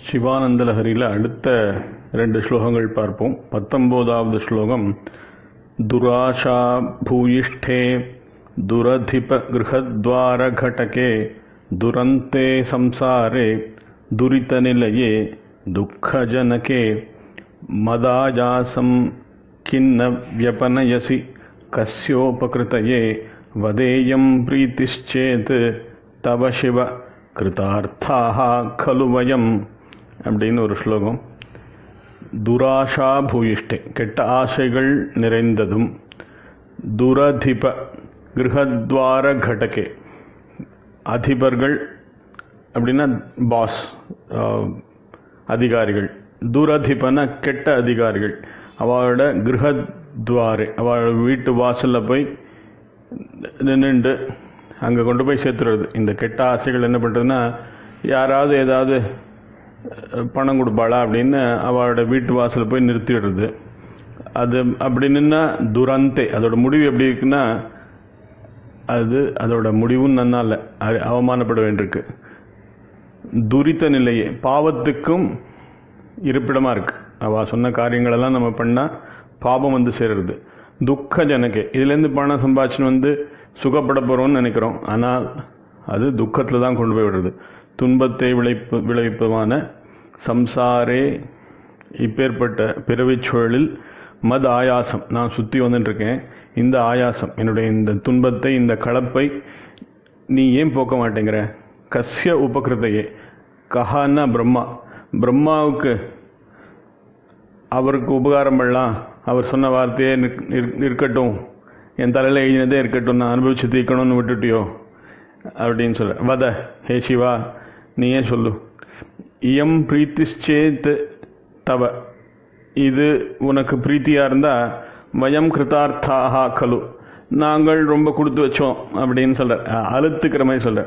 சிவானந்த லஹரியில் அடுத்த ரெண்டு ஸ்லோகங்கள் பார்ப்போம் பத்தொம்போதாவது ஸ்லோகம் துராஷா பூயிஷ்டே துரதிப கிருஹத்வார கடகே துரந்தே சம்சாரே துரிதநிலையே துக்கஜனகே மதாயாசம் கிண்ண வியபனயசி கஸ்யோபகிருதயே வதேயம் பிரீத்திச்சேத் தவ சிவ கிருதார்த்தாக கலு வயம் அப்படின்னு ஒரு ஸ்லோகம் துராஷா பூயிஷ்டே கெட்ட ஆசைகள் நிறைந்ததும் துரதிப கிரகத்வார கடகே அதிபர்கள் அப்படின்னா பாஸ் அதிகாரிகள் துரதிபன கெட்ட அதிகாரிகள் அவளோட கிரகத்வாரே அவள் வீட்டு வாசலில் போய் நின்றுண்டு அங்கே கொண்டு போய் சேர்த்துறது இந்த கெட்ட ஆசைகள் என்ன பண்ணுறதுன்னா யாராவது ஏதாவது பணம் கொடுப்பாளா அப்படின்னு அவளோட வீட்டு வாசலில் போய் நிறுத்திடுறது அது அப்படி நின்னா துரந்தே அதோட முடிவு எப்படி இருக்குன்னா அது அதோட முடிவும் நன்னா இல்லை அவமானப்பட வேண்டியிருக்கு துரித நிலையே பாவத்துக்கும் இருப்பிடமாக இருக்கு அவள் சொன்ன காரியங்களெல்லாம் நம்ம பண்ணால் பாபம் வந்து சேருறது துக்க ஜனகே இதுலேருந்து பணம் சம்பாதிச்சுன்னு வந்து சுகப்பட போகிறோம்னு நினைக்கிறோம் ஆனால் அது துக்கத்தில் தான் கொண்டு போய் விடுறது துன்பத்தை விளைப்பு விளைவிப்பமான சம்சாரே இப்பேற்பட்ட பிறவிச் சூழலில் மத ஆயாசம் நான் சுற்றி வந்துட்டுருக்கேன் இந்த ஆயாசம் என்னுடைய இந்த துன்பத்தை இந்த கலப்பை நீ ஏன் போக்க மாட்டேங்கிற கஸ்ய உபகிருத்தையே கஹான்னா பிரம்மா பிரம்மாவுக்கு அவருக்கு உபகாரம் பண்ணலாம் அவர் சொன்ன வார்த்தையே இருக்கட்டும் என் தலையில் எழுதினதே இருக்கட்டும் நான் அனுபவிச்சு தீக்கணும்னு விட்டுட்டியோ அப்படின்னு சொல்ல வத ஹே சிவா நீ ஏன் சொல்லு இயம் பிரீத்திச்சேத் தவ இது உனக்கு பிரீத்தியாக இருந்தால் வயம் கிருதார்த்தாக கலு நாங்கள் ரொம்ப கொடுத்து வச்சோம் அப்படின்னு சொல்ற அழுத்துக்கிற மாதிரி சொல்ற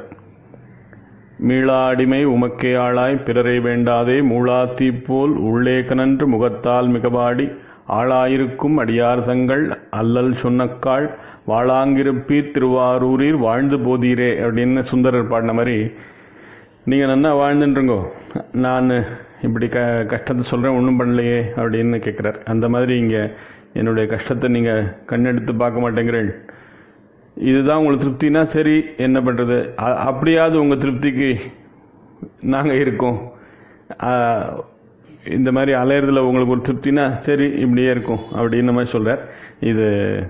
மீளாடிமை உமக்கே ஆளாய் பிறரை வேண்டாதே மூளாத்தி போல் உள்ளே கனன்று முகத்தால் மிகவாடி ஆளாயிருக்கும் அடியார் தங்கள் அல்லல் சொன்னக்காள் வாழாங்கிருப்பீர் திருவாரூரில் வாழ்ந்து போதீரே அப்படின்னு சுந்தரர் பாடின மாதிரி நீங்கள் நல்லா வாழ்ந்துட்டுருங்கோ நான் இப்படி க கஷ்டத்தை சொல்கிறேன் ஒன்றும் பண்ணலையே அப்படின்னு கேட்குறார் அந்த மாதிரி இங்கே என்னுடைய கஷ்டத்தை நீங்கள் கண்ணெடுத்து பார்க்க மாட்டேங்கிறேன் இதுதான் உங்களுக்கு திருப்தினா சரி என்ன பண்ணுறது அப்படியாவது உங்கள் திருப்திக்கு நாங்கள் இருக்கோம் இந்த மாதிரி அலையிறதுல உங்களுக்கு ஒரு திருப்தினா சரி இப்படியே இருக்கும் அப்படின்னு மாதிரி சொல்கிறார் இது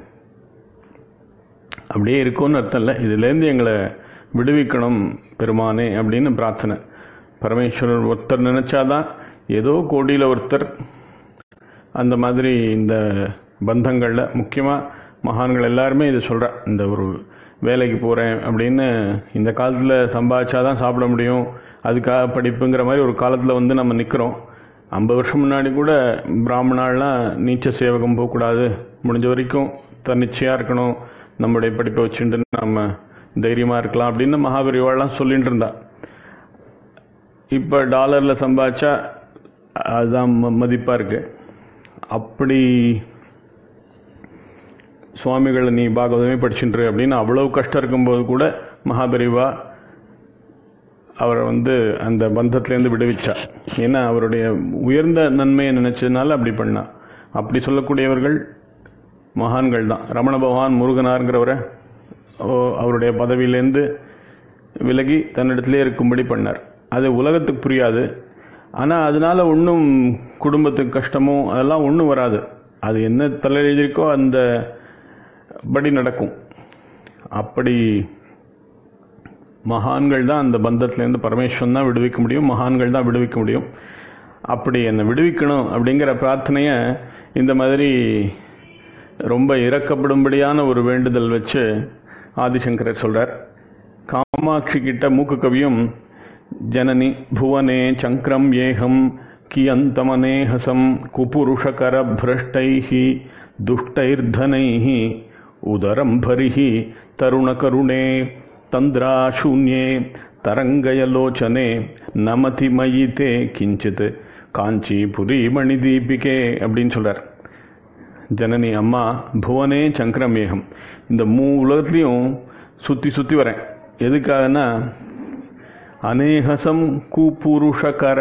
அப்படியே இருக்கும்னு அர்த்தம் இல்லை இதுலேருந்து எங்களை விடுவிக்கணும் பெருமானே அப்படின்னு பிரார்த்தனை பரமேஸ்வரர் ஒருத்தர் நினச்சாதான் ஏதோ கோடியில் ஒருத்தர் அந்த மாதிரி இந்த பந்தங்களில் முக்கியமாக மகான்கள் எல்லாருமே இது சொல்கிற இந்த ஒரு வேலைக்கு போகிறேன் அப்படின்னு இந்த காலத்தில் சம்பாதிச்சாதான் சாப்பிட முடியும் அதுக்காக படிப்புங்கிற மாதிரி ஒரு காலத்தில் வந்து நம்ம நிற்கிறோம் ஐம்பது வருஷம் முன்னாடி கூட பிராமணாலாம் நீச்ச சேவகம் போகக்கூடாது முடிஞ்ச வரைக்கும் தன்னிச்சையாக இருக்கணும் நம்முடைய படிப்பை வச்சுட்டு நம்ம தைரியமாக இருக்கலாம் அப்படின்னு மகாபரிவாலாம் சொல்லிட்டு இருந்தா இப்போ டாலரில் சம்பாதிச்சா அதுதான் மதிப்பாக இருக்குது அப்படி சுவாமிகளை நீ பாகவதமே படிச்சுட்டு அப்படின்னு அவ்வளவு கஷ்டம் இருக்கும்போது கூட மகாபெரிவா அவரை வந்து அந்த பந்தத்திலேருந்து விடுவிச்சா ஏன்னா அவருடைய உயர்ந்த நன்மையை நினைச்சதுனால அப்படி பண்ணா அப்படி சொல்லக்கூடியவர்கள் மகான்கள் தான் ரமண பகவான் முருகனாருங்கிறவரை அவருடைய பதவியிலேருந்து விலகி தன்னிடத்திலே இருக்கும்படி பண்ணார் அது உலகத்துக்கு புரியாது ஆனால் அதனால ஒன்றும் குடும்பத்துக்கு கஷ்டமோ அதெல்லாம் ஒன்றும் வராது அது என்ன தலை எழுதியிருக்கோ அந்த படி நடக்கும் அப்படி மகான்கள் தான் அந்த பந்தத்திலேருந்து பரமேஸ்வரன் தான் விடுவிக்க முடியும் மகான்கள் தான் விடுவிக்க முடியும் அப்படி என்னை விடுவிக்கணும் அப்படிங்கிற பிரார்த்தனையை இந்த மாதிரி ரொம்ப இறக்கப்படும்படியான ஒரு வேண்டுதல் வச்சு ஆதிசங்கரர் சொல்கிறார் காமாட்சி கிட்ட மூக்கு கவியும் ஜனனி புவனே சங்கரம் ஏகம் கியந்தமனேஹசம் குபுருஷகர பிரஷ்டைஹி துஷ்டைர்தனைஹி உதரம் பரிஹி தருணகருணே தந்திராசூன்யே தரங்கயலோச்சனே நமதி மயிதே கிஞ்சித் காஞ்சிபுரி மணிதீபிகே அப்படின்னு சொல்கிறார் ஜனனி அம்மா புவனே சங்கரமேகம் இந்த மூ உலகத்துலேயும் சுற்றி சுற்றி வரேன் எதுக்காகனா அநேகசம் கூப்புருஷகர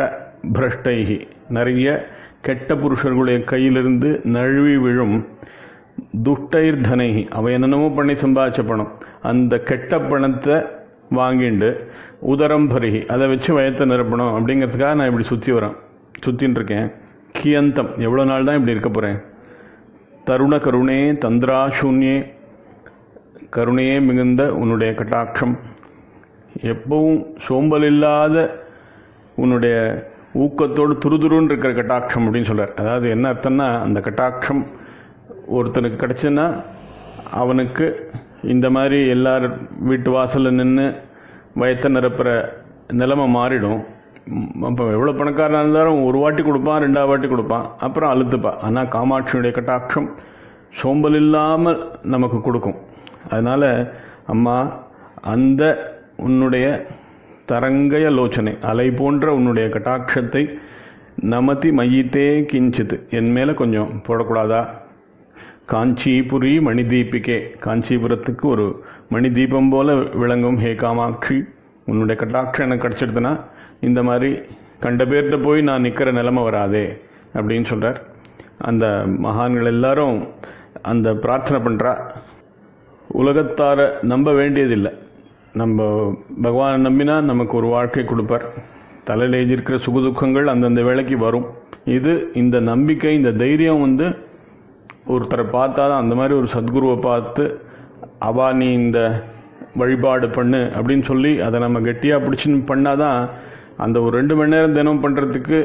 பிரஷ்டைகி நிறைய கெட்ட புருஷர்களுடைய கையிலிருந்து நழுவி விழும் துஷ்டைர் தனைகி அவ என்னென்னமோ பண்ணி சம்பாதிச்ச பணம் அந்த கெட்ட பணத்தை வாங்கிண்டு உதரம் பருகி அதை வச்சு வயத்தை நிரப்பணும் அப்படிங்கிறதுக்காக நான் இப்படி சுற்றி வரேன் சுற்றின்னு இருக்கேன் கியந்தம் எவ்வளோ நாள் தான் இப்படி இருக்க போகிறேன் தருண கருணே தந்திரா சூன்யே கருணையே மிகுந்த உன்னுடைய கட்டாட்சம் எப்பவும் சோம்பல் இல்லாத உன்னுடைய ஊக்கத்தோடு துருதுருன்னு இருக்கிற கட்டாட்சம் அப்படின்னு சொல்றார் அதாவது என்ன அர்த்தம்னா அந்த கட்டாட்சம் ஒருத்தனுக்கு கிடைச்சுன்னா அவனுக்கு இந்த மாதிரி எல்லார் வீட்டு வாசலில் நின்று வயத்தை நிரப்புற நிலைமை மாறிடும் அப்போ எவ்வளோ பணக்காரனாக இருந்தாலும் ஒரு வாட்டி கொடுப்பான் ரெண்டாவது வாட்டி கொடுப்பான் அப்புறம் அழுத்துப்பான் ஆனால் காமாட்சியுடைய கட்டாட்சம் சோம்பல் இல்லாமல் நமக்கு கொடுக்கும் அதனால் அம்மா அந்த உன்னுடைய தரங்கய லோச்சனை அலை போன்ற உன்னுடைய கட்டாட்சத்தை நமதி மையித்தே கிஞ்சித் என் மேலே கொஞ்சம் போடக்கூடாதா காஞ்சிபுரி மணிதீபிகே காஞ்சிபுரத்துக்கு ஒரு மணி தீபம் போல விளங்கும் ஹே காமாட்சி உன்னுடைய கட்டாட்சம் எனக்கு கிடச்சிடுதுன்னா இந்த மாதிரி கண்ட பேர்கிட்ட போய் நான் நிற்கிற நிலைமை வராதே அப்படின்னு சொல்கிறார் அந்த மகான்கள் எல்லாரும் அந்த பிரார்த்தனை பண்ணுறா உலகத்தாரை நம்ப வேண்டியதில்லை நம்ம பகவானை நம்பினா நமக்கு ஒரு வாழ்க்கை கொடுப்பார் தலையில் எழுதியிருக்கிற சுகதுக்கங்கள் அந்தந்த வேலைக்கு வரும் இது இந்த நம்பிக்கை இந்த தைரியம் வந்து ஒருத்தரை பார்த்தா தான் அந்த மாதிரி ஒரு சத்குருவை பார்த்து அவா நீ இந்த வழிபாடு பண்ணு அப்படின்னு சொல்லி அதை நம்ம கெட்டியாக பிடிச்சின்னு பண்ணாதான் அந்த ஒரு ரெண்டு மணி நேரம் தினம் பண்ணுறதுக்கு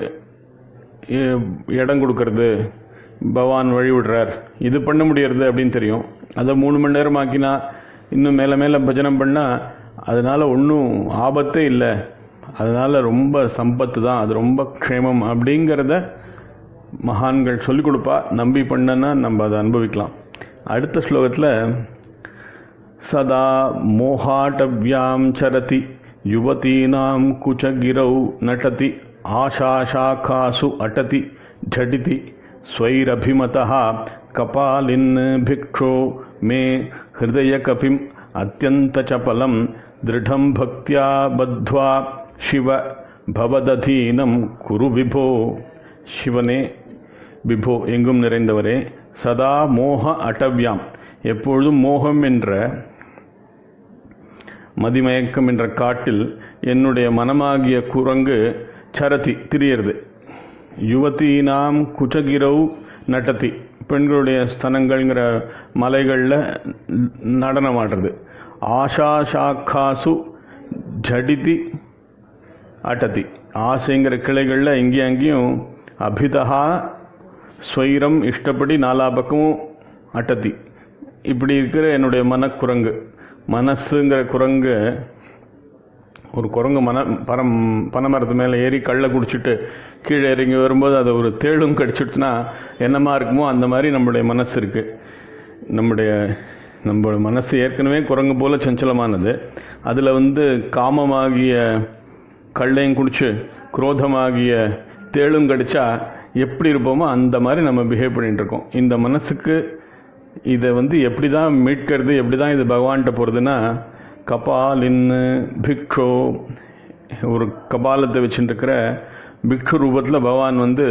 இடம் கொடுக்கறது பகவான் வழி விடுறார் இது பண்ண முடியறது அப்படின்னு தெரியும் அதை மூணு மணி நேரம் ஆக்கினா இன்னும் மேலே மேலே பஜனம் பண்ணால் அதனால் ஒன்றும் ஆபத்தே இல்லை அதனால் ரொம்ப சம்பத்து தான் அது ரொம்ப க்ஷேமம் அப்படிங்கிறத மகான்கள் சொல்லிக் கொடுப்பா நம்பி பண்ணனா நம்ம அதை அனுபவிக்கலாம் அடுத்த ஸ்லோகத்தில் சதா மோகாட்டவ்யாம் சரதி யுவதீனாம் குச்சகிரௌ நட்டதி ஆஷாஷாக்காசு அட்டதி झटिति स्वैरभिमतः कपालिन् भिक्षो मे हृदयकपिम् अत्यन्तचपलं दृढं भक्त्या बद्ध्वा शिव பவததீனம் குரு விபோ சிவனே விபோ எங்கும் நிறைந்தவரே சதா மோக அட்டவ்யாம் எப்பொழுதும் மோகம் என்ற மதிமயக்கம் என்ற காட்டில் என்னுடைய மனமாகிய குரங்கு சரதி திரியறது யுவதீனாம் குச்சகிரவ் நடத்தி பெண்களுடைய ஸ்தனங்கள்ங்கிற மலைகளில் நடனம் ஆடுறது ஆஷா சாக்காசு ஜடிதி அட்டதி ஆசைங்கிற கிளைகளில் இங்கேயும் அங்கேயும் அபிதா ஸ்வைரம் இஷ்டப்படி நாலா பக்கமும் அட்டத்தி இப்படி இருக்கிற என்னுடைய மனக்குரங்கு மனசுங்கிற குரங்கு ஒரு குரங்கு மன பரம் பனைமரத்து மேலே ஏறி கல்லை குடிச்சிட்டு கீழே இறங்கி வரும்போது அதை ஒரு தேளும் கடிச்சிட்டுனா என்னமா இருக்குமோ அந்த மாதிரி நம்முடைய மனசு இருக்குது நம்முடைய நம்ம மனசு ஏற்கனவே குரங்கு போல சஞ்சலமானது அதில் வந்து காமமாகிய கள்ளையும் குடிச்சு குரோதமாகிய தேளும் கடிச்சா எப்படி இருப்போமோ அந்த மாதிரி நம்ம பிஹேவ் பண்ணிட்டு இருக்கோம் இந்த மனசுக்கு இதை வந்து எப்படி தான் மீட்கிறது எப்படி தான் இது பகவான்கிட்ட போகிறதுன்னா கபாலின்னு பிக்ஷோ ஒரு கபாலத்தை வச்சுட்டு இருக்கிற பிக்ஷு ரூபத்தில் பகவான் வந்து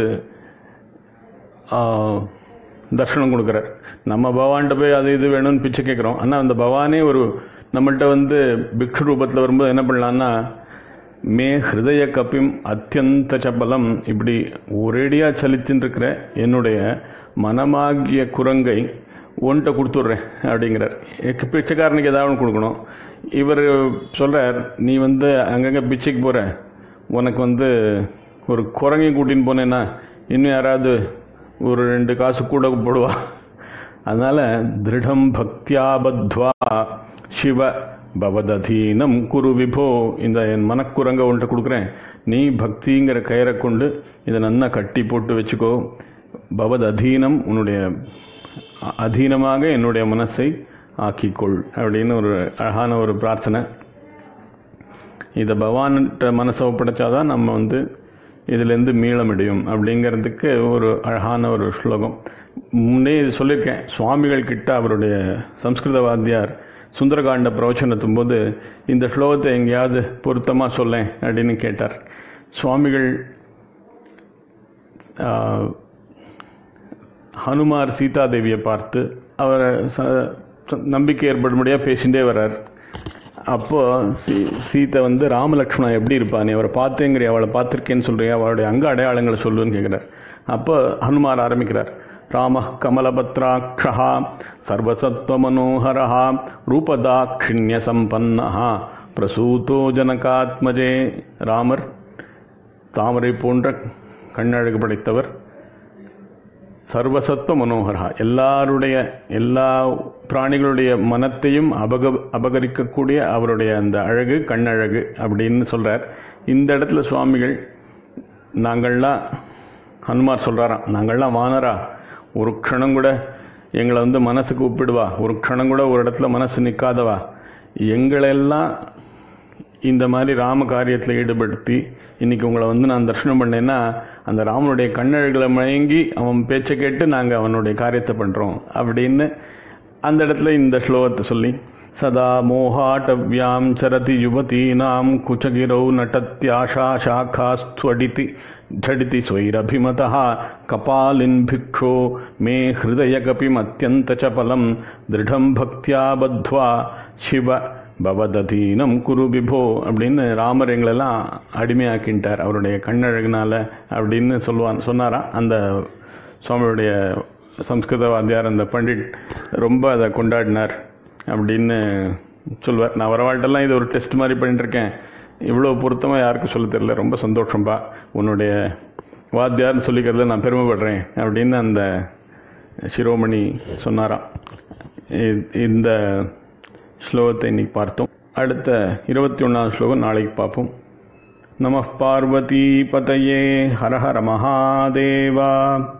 தர்ஷனம் கொடுக்குறார் நம்ம பகவான்கிட்ட போய் அது இது வேணும்னு பிச்சை கேட்குறோம் ஆனால் அந்த பகவானே ஒரு நம்மள்கிட்ட வந்து பிக்ஷு ரூபத்தில் வரும்போது என்ன பண்ணலான்னா மே ஹிருதய கப்பிம் அத்தியந்த சபலம் இப்படி ஒரேடியாக சலித்துன்னு இருக்கிற என்னுடைய மனமாகிய குரங்கை ஒன்றை கொடுத்துட்றேன் அப்படிங்கிறார் பிச்சைக்காரனுக்கு ஏதாவது ஒன்று கொடுக்கணும் இவர் சொல்கிறார் நீ வந்து அங்கங்கே பிச்சைக்கு போகிற உனக்கு வந்து ஒரு குரங்கையும் கூட்டின்னு போனேன்னா இன்னும் யாராவது ஒரு ரெண்டு காசு கூட போடுவா அதனால் திருடம் பக்தியாபத்வா சிவ பவததீனம் குரு விபோ இந்த என் மனக்குரங்க ஒன்றை கொடுக்குறேன் நீ பக்திங்கிற கயிறை கொண்டு இதை நன்னா கட்டி போட்டு வச்சுக்கோ பவத் அதீனம் உன்னுடைய அதீனமாக என்னுடைய மனசை ஆக்கிக்கொள் அப்படின்னு ஒரு அழகான ஒரு பிரார்த்தனை இதை பகவான்கிட்ட மனசை ஒப்படைச்சாதான் நம்ம வந்து இதுலேருந்து மீள முடியும் அப்படிங்கிறதுக்கு ஒரு அழகான ஒரு ஸ்லோகம் முன்னே இது சொல்லியிருக்கேன் சுவாமிகள் கிட்ட அவருடைய சம்ஸ்கிருத வாத்தியார் சுந்தரகாண்ட பிரவச்சனத்தும் போது இந்த ஸ்லோகத்தை எங்கேயாவது பொருத்தமாக சொல்லேன் அப்படின்னு கேட்டார் சுவாமிகள் ஆஹ், ஹனுமார் சீதாதேவியை பார்த்து அவரை ச- ச- நம்பிக்கை ஏற்படும்படியாக பேசிகிட்டே வர்றார் அப்போ சீ சீதை வந்து ராமலக்ஷ்மணன் எப்படி இருப்பா நீ அவரை பார்த்தேங்கிற அவளை பார்த்துருக்கேன்னு சொல்றியா அவளுடைய அங்க அடையாளங்களை சொல்லுன்னு கேட்குறார் அப்போ ஹனுமார் ஆரம்பிக்கிறார் ராம கமலபத்ராட்சா சர்வசத்வ மனோகரா ரூபதாட்சிண்ய சம்பன்னா பிரசூதோ ஜனகாத்மஜே ராமர் தாமரை போன்ற கண்ணழகு படைத்தவர் சர்வசத்வ மனோகரா எல்லாருடைய எல்லா பிராணிகளுடைய மனத்தையும் அபக அபகரிக்கக்கூடிய அவருடைய அந்த அழகு கண்ணழகு அப்படின்னு சொல்றார் இந்த இடத்துல சுவாமிகள் நாங்கள்லாம் ஹனுமார் சொல்றாராம் நாங்கள்லாம் வானரா ஒரு க்ஷணம் கூட எங்களை வந்து மனசுக்கு ஒப்பிடுவா ஒரு க்ஷணம் கூட ஒரு இடத்துல மனசு நிற்காதவா எங்களெல்லாம் இந்த மாதிரி ராம காரியத்தில் ஈடுபடுத்தி இன்னைக்கு உங்களை வந்து நான் தரிசனம் பண்ணேன்னா அந்த ராமனுடைய கண்ணழகளை மயங்கி அவன் பேச்சை கேட்டு நாங்கள் அவனுடைய காரியத்தை பண்ணுறோம் அப்படின்னு அந்த இடத்துல இந்த ஸ்லோகத்தை சொல்லி சதா மோகாட்டவ்யாம் சரதி யுவதீனாம் குச்சகிரௌ நட்டத்யாஷா சாகாஸ்துவடிதி झटिति स्वैरभिमतः कपालिन् भिक्षो मे हृदयकपिमत्यन्तचपलं दृढं भक्त्या बद्ध्वा சிவ பவததீனம் குரு விபோ அப்படின்னு ராமர் எங்களெல்லாம் அடிமையாக்கின்ட்டார் அவருடைய கண்ணழகுனால அப்படின்னு சொல்லுவான் சொன்னாராம் அந்த சுவாமியுடைய சம்ஸ்கிருத வாத்தியார் அந்த பண்டிட் ரொம்ப அதை கொண்டாடினார் அப்படின்னு சொல்லுவார் நான் வரவாழ்ட்டெல்லாம் இது ஒரு டெஸ்ட் மாதிரி பண்ணிட்டு இருக்கேன் இவ்வளோ பொருத்தமாக யாருக்கும் சொல்ல தெரியல ரொம்ப சந்தோஷம்பா உன்னுடைய வாத்தியார்னு சொல்லிக்கிறதுல நான் பெருமைப்படுறேன் அப்படின்னு அந்த சிரோமணி சொன்னாராம் இ- இந்த ஸ்லோகத்தை இன்னைக்கு பார்த்தோம் அடுத்த இருபத்தி ஒன்றாவது ஸ்லோகம் நாளைக்கு பார்ப்போம் நம பார்வதி பதையே ஹர ஹர மகாதேவா